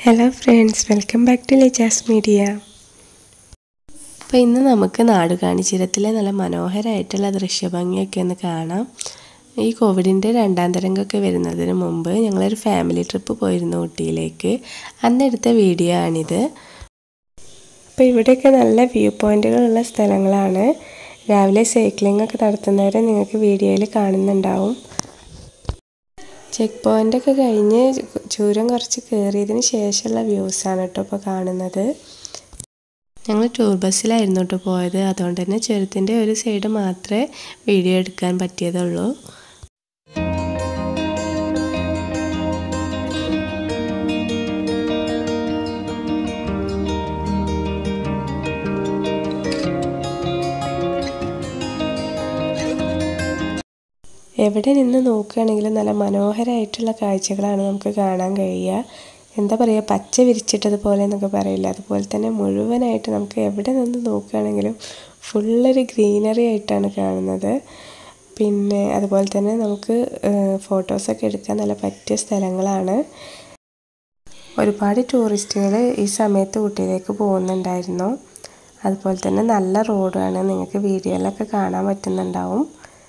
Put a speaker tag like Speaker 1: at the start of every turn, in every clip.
Speaker 1: hello friends welcome back to Lijas media അപ്പോൾ ഇന്ന് നമുക്ക് നാടുകാണിച്ചിരത്തിലെ നല്ല മനോഹരമായിട്ടുള്ള ദൃശ്യഭംഗിയൊക്കെ ഒന്ന് കാണാം ഈ കോവിഡിൻ്റെ രണ്ടാം തരംഗമൊക്കെ വരുന്നതിന് മുമ്പ് ഞങ്ങളൊരു ഫാമിലി ട്രിപ്പ് പോയിരുന്നു ഊട്ടിയിലേക്ക് അന്നെടുത്ത വീഡിയോ ആണിത് അപ്പോൾ ഇവിടെയൊക്കെ നല്ല വ്യൂ പോയിൻറ്റുകളുള്ള സ്ഥലങ്ങളാണ് രാവിലെ സൈക്ലിംഗ് ഒക്കെ നടത്തുന്നവരെ നിങ്ങൾക്ക് വീഡിയോയിൽ കാണുന്നുണ്ടാവും ചെക്ക് പോയിൻ്റൊക്കെ കഴിഞ്ഞ് ചൂരം കുറച്ച് കയറിയതിന് ശേഷമുള്ള വ്യൂസാണ് കേട്ടോ ഇപ്പോൾ കാണുന്നത് ഞങ്ങൾ ടൂർ ബസ്സിലായിരുന്നു കേട്ടോ പോയത് അതുകൊണ്ട് തന്നെ ചുരത്തിൻ്റെ ഒരു സൈഡ് മാത്രമേ വീഡിയോ എടുക്കാൻ പറ്റിയതുള്ളൂ എവിടെ നിന്ന് നോക്കുകയാണെങ്കിലും നല്ല മനോഹരമായിട്ടുള്ള കാഴ്ചകളാണ് നമുക്ക് കാണാൻ കഴിയുക എന്താ പറയുക പച്ച വിരിച്ചിട്ടതുപോലെ എന്നൊക്കെ പറയില്ല അതുപോലെ തന്നെ മുഴുവനായിട്ട് നമുക്ക് എവിടെ നിന്ന് നോക്കുകയാണെങ്കിലും ഫുള്ളൊരു ഗ്രീനറി ആയിട്ടാണ് കാണുന്നത് പിന്നെ അതുപോലെ തന്നെ നമുക്ക് ഫോട്ടോസൊക്കെ എടുക്കാൻ നല്ല പറ്റിയ സ്ഥലങ്ങളാണ് ഒരുപാട് ടൂറിസ്റ്റുകൾ ഈ സമയത്ത് ഊട്ടിയിലേക്ക് പോകുന്നുണ്ടായിരുന്നു അതുപോലെ തന്നെ നല്ല റോഡാണ് നിങ്ങൾക്ക് വീഡിയോയിലൊക്കെ കാണാൻ പറ്റുന്നുണ്ടാവും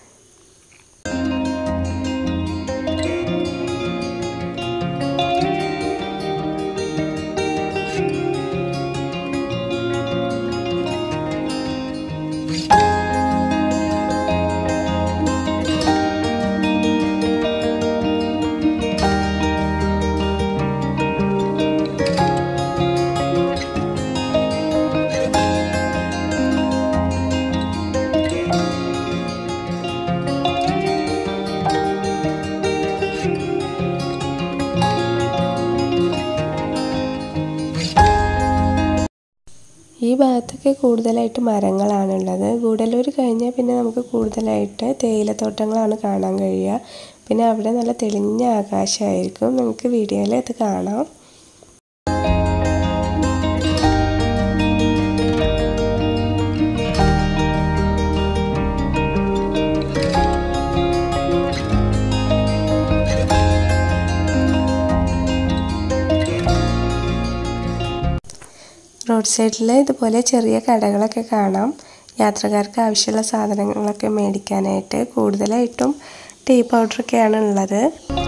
Speaker 1: ഈ ഭാഗത്തൊക്കെ കൂടുതലായിട്ട് മരങ്ങളാണുള്ളത് ഗൂഡല്ലൂർ കഴിഞ്ഞാൽ പിന്നെ നമുക്ക് കൂടുതലായിട്ട് തേയിലത്തോട്ടങ്ങളാണ് കാണാൻ കഴിയുക പിന്നെ അവിടെ നല്ല തെളിഞ്ഞ ആകാശമായിരിക്കും നമുക്ക് വീഡിയോയിൽ അത് കാണാം റോഡ് സൈഡിൽ ഇതുപോലെ ചെറിയ കടകളൊക്കെ കാണാം യാത്രക്കാർക്ക് ആവശ്യമുള്ള സാധനങ്ങളൊക്കെ മേടിക്കാനായിട്ട് കൂടുതലായിട്ടും ടീ പൗഡറൊക്കെയാണ് ഉള്ളത്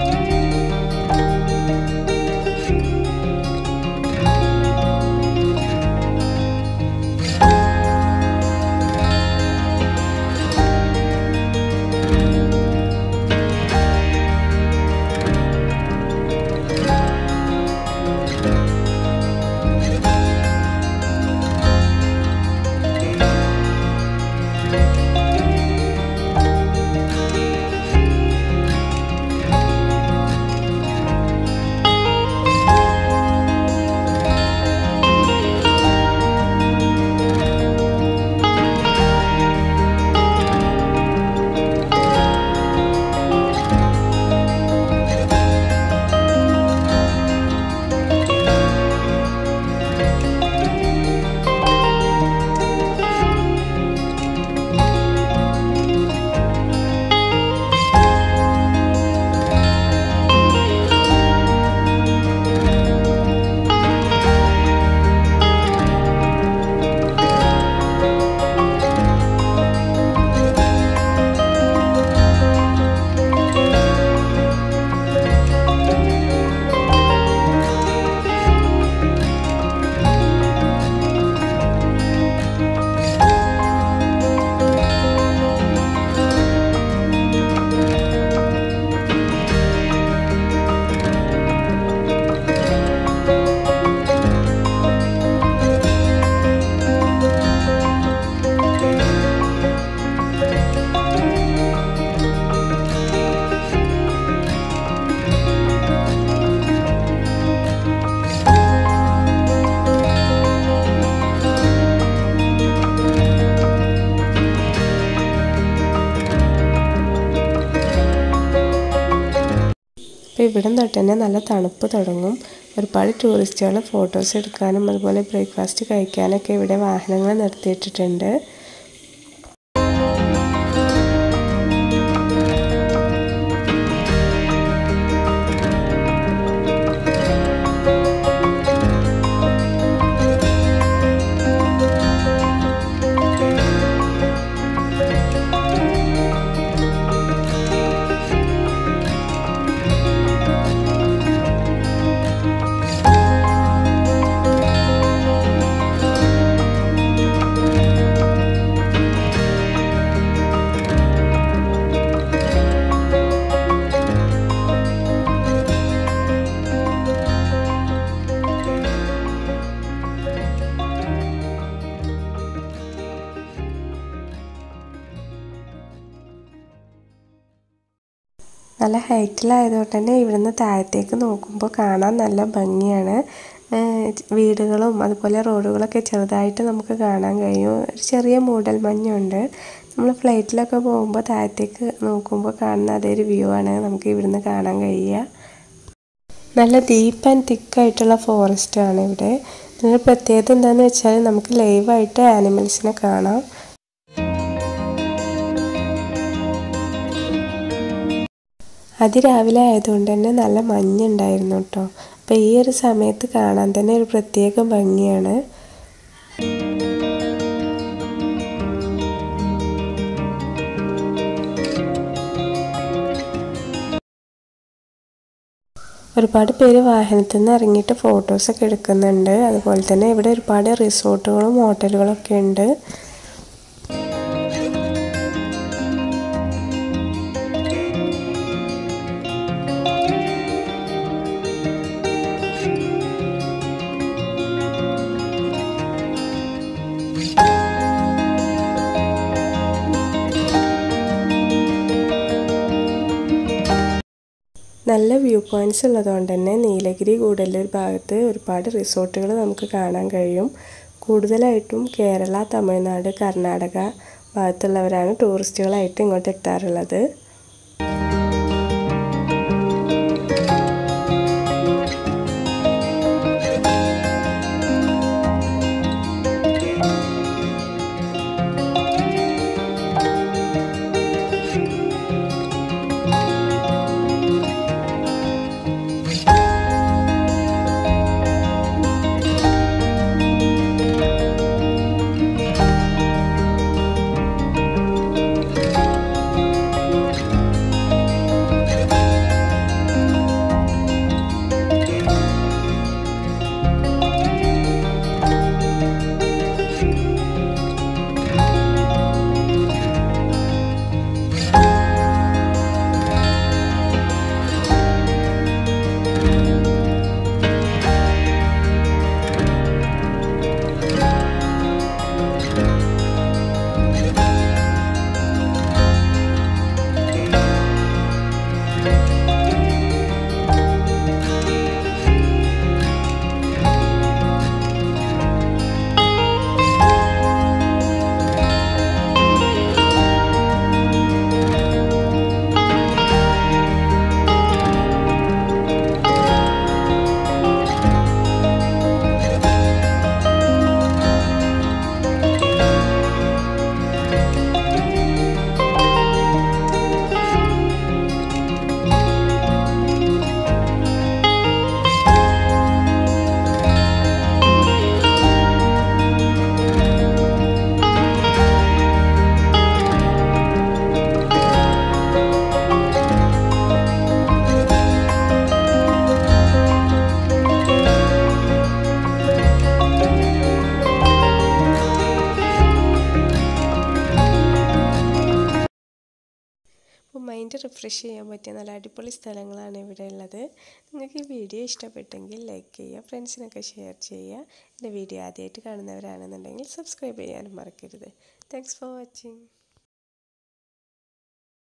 Speaker 1: അപ്പോൾ ഇവിടം തൊട്ട് തന്നെ നല്ല തണുപ്പ് തുടങ്ങും ഒരുപാട് ടൂറിസ്റ്റുകൾ ഫോട്ടോസ് എടുക്കാനും അതുപോലെ ബ്രേക്ക്ഫാസ്റ്റ് കഴിക്കാനൊക്കെ ഇവിടെ വാഹനങ്ങൾ നിർത്തിയിട്ടിട്ടുണ്ട് നല്ല ഹൈറ്റിലായതുകൊണ്ട് തന്നെ ഇവിടുന്ന് താഴത്തേക്ക് നോക്കുമ്പോൾ കാണാൻ നല്ല ഭംഗിയാണ് വീടുകളും അതുപോലെ റോഡുകളൊക്കെ ചെറുതായിട്ട് നമുക്ക് കാണാൻ കഴിയും ഒരു ചെറിയ മൂടൽ മഞ്ഞുണ്ട് നമ്മൾ ഫ്ലൈറ്റിലൊക്കെ പോകുമ്പോൾ താഴത്തേക്ക് നോക്കുമ്പോൾ കാണുന്ന അതേ ഒരു വ്യൂ ആണ് നമുക്ക് ഇവിടുന്ന് കാണാൻ കഴിയുക നല്ല ഡീപ്പ് ആൻഡ് തിക്കായിട്ടുള്ള ഫോറസ്റ്റ് ആണ് ഇവിടെ ഇതിൻ്റെ പ്രത്യേകത എന്താണെന്ന് വെച്ചാൽ നമുക്ക് ലൈവായിട്ട് ആനിമൽസിനെ കാണാം അതിരാവിലെ ആയതുകൊണ്ട് തന്നെ നല്ല മഞ്ഞുണ്ടായിരുന്നു കേട്ടോ അപ്പോൾ ഈ ഒരു സമയത്ത് കാണാൻ തന്നെ ഒരു പ്രത്യേക ഭംഗിയാണ് ഒരുപാട് പേര് വാഹനത്തിൽ നിന്ന് ഇറങ്ങിയിട്ട് ഫോട്ടോസൊക്കെ എടുക്കുന്നുണ്ട് അതുപോലെ തന്നെ ഇവിടെ ഒരുപാട് റിസോർട്ടുകളും ഹോട്ടലുകളൊക്കെ ഉണ്ട് നല്ല വ്യൂ പോയിൻറ്റ്സ് ഉള്ളതുകൊണ്ട് തന്നെ നീലഗിരി കൂടല്ലൂർ ഭാഗത്ത് ഒരുപാട് റിസോർട്ടുകൾ നമുക്ക് കാണാൻ കഴിയും കൂടുതലായിട്ടും കേരള തമിഴ്നാട് കർണാടക ഭാഗത്തുള്ളവരാണ് ടൂറിസ്റ്റുകളായിട്ട് ഇങ്ങോട്ട് എത്താറുള്ളത് അപ്പോൾ മൈൻഡ് റിഫ്രഷ് ചെയ്യാൻ പറ്റിയ നല്ല അടിപൊളി സ്ഥലങ്ങളാണ് ഇവിടെ ഉള്ളത് നിങ്ങൾക്ക് ഈ വീഡിയോ ഇഷ്ടപ്പെട്ടെങ്കിൽ ലൈക്ക് ചെയ്യുക ഫ്രണ്ട്സിനൊക്കെ ഷെയർ ചെയ്യുക എൻ്റെ വീഡിയോ ആദ്യമായിട്ട് കാണുന്നവരാണെന്നുണ്ടെങ്കിൽ സബ്സ്ക്രൈബ് ചെയ്യാനും മറക്കരുത് താങ്ക്സ് ഫോർ വാച്ചിങ്